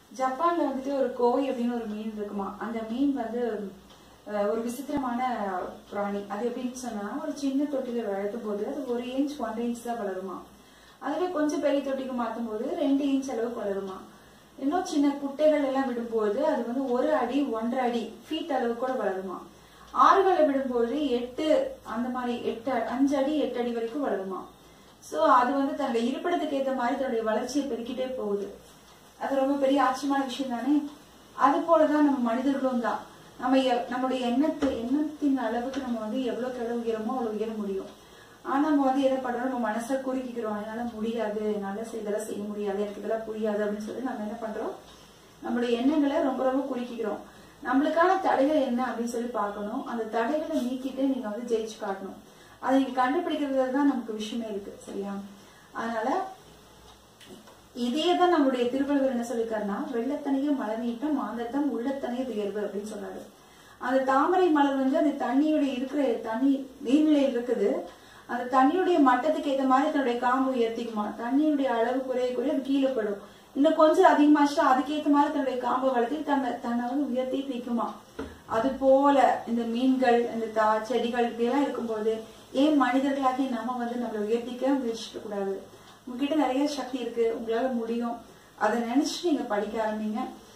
ஜப்பான்ல வந்துட்டு ஒரு கோய் அப்படின்னு ஒரு மீன் இருக்குமா அந்த மீன் வந்து அஹ், ஒரு விசித்திரமான பிராணி அது எப்படின்னு சொன்னா ஒரு சின்ன தொட்டில வளர்த்தும் போது அது ஒரு இன்ச் ஒன்றரை இன்ச் தான் வளருமா அதுவே கொஞ்சம் பெரிய தொட்டிக்கு மாத்தும் போது ரெண்டு இன்ச் அளவுக்கு வளருமா இன்னும் சின்ன குட்டைகள் எல்லாம் விடும்போது அது வந்து ஒரு அடி ஒன்றரை அடி ஃபீட் அளவுக்கு கூட வளருமா ஆறுகளை விடும்போது எட்டு அந்த மாதிரி எட்டு அஞ்சு அடி எட்டு அடி வரைக்கும் வளருமா சோ அது வந்து தன்னுடைய இருப்பிடத்துக்கு ஏத்த மாதிரி தன்னுடைய வளர்ச்சியை பெருக்கிட்டே போகுது அது ரொம்ப பெரிய ஆச்சரியமான விஷயம் தானே அது போலதான் நம்ம மனிதர்களும் தான் நம்ம எ- நம்முடைய எண்ணத்து எண்ணத்தின் அளவுக்கு நம்ம வந்து எவ்வளவுக்கு எவ்வளவு உயரமோ அவ்வளவு உயர முடியும் ஆனா நம்ம வந்து என்ன பண்றோம் நம்ம மனசை குறுக்கிக்கிறோம் என்னால முடியாது என்னால செய்- இதெல்லாம் செய்ய முடியாது எனக்கு இதெல்லாம் புரியாது அப்படின்னு சொல்லி நம்ம என்ன பண்றோம் நம்மளுடைய எண்ணங்களை ரொம்ப ரொம்ப குறுக்கிக்கிறோம் நம்மளுக்கான தடைகள் என்ன அப்படின்னு சொல்லி பார்க்கணும் அந்த தடைகளை நீக்கிட்டு நீங்க வந்து ஜெயிச்சு காட்டணும் அதை நீங்க கண்டுபிடிக்கிறது தான் நமக்கு விஷயமே இருக்கு சரியா அதனால இதே தான் நம்முடைய திருவள்ளுவர் என்ன சொல்லிருக்காருன்னா வெள்ளத்தனைய மலர் நீட்டம் மாந்தத்தம் உள்ளத்தனைய துயர்வு அப்படின்னு சொன்னாரு அந்த தாமரை மலர் வந்து அந்த தண்ணியுடைய இருக்கிற தண்ணி நீர்நிலையில் இருக்குது அந்த தண்ணியுடைய மட்டத்துக்கு ஏத்த மாதிரி தன்னுடைய காம்பு உயர்த்திக்குமா தண்ணியுடைய அளவு குறைய குறைய அது கீழே படும் இன்னும் கொஞ்சம் அதிகமாச்சுன்னா அதுக்கேத்த மாதிரி தன்னுடைய காம்பை வளர்த்தி தன்னை தன்னை வந்து உயர்த்தி நிற்குமா அது போல இந்த மீன்கள் இந்த தா செடிகள் இப்படியெல்லாம் இருக்கும்போது ஏன் மனிதர்களாகி நம்ம வந்து நம்மளை உயர்த்திக்க முயற்சிக்க கூடாது உங்ககிட்ட நிறைய சக்தி இருக்கு உங்களால முடியும் அதை நினைச்சு நீங்க படிக்க ஆரம்பிங்க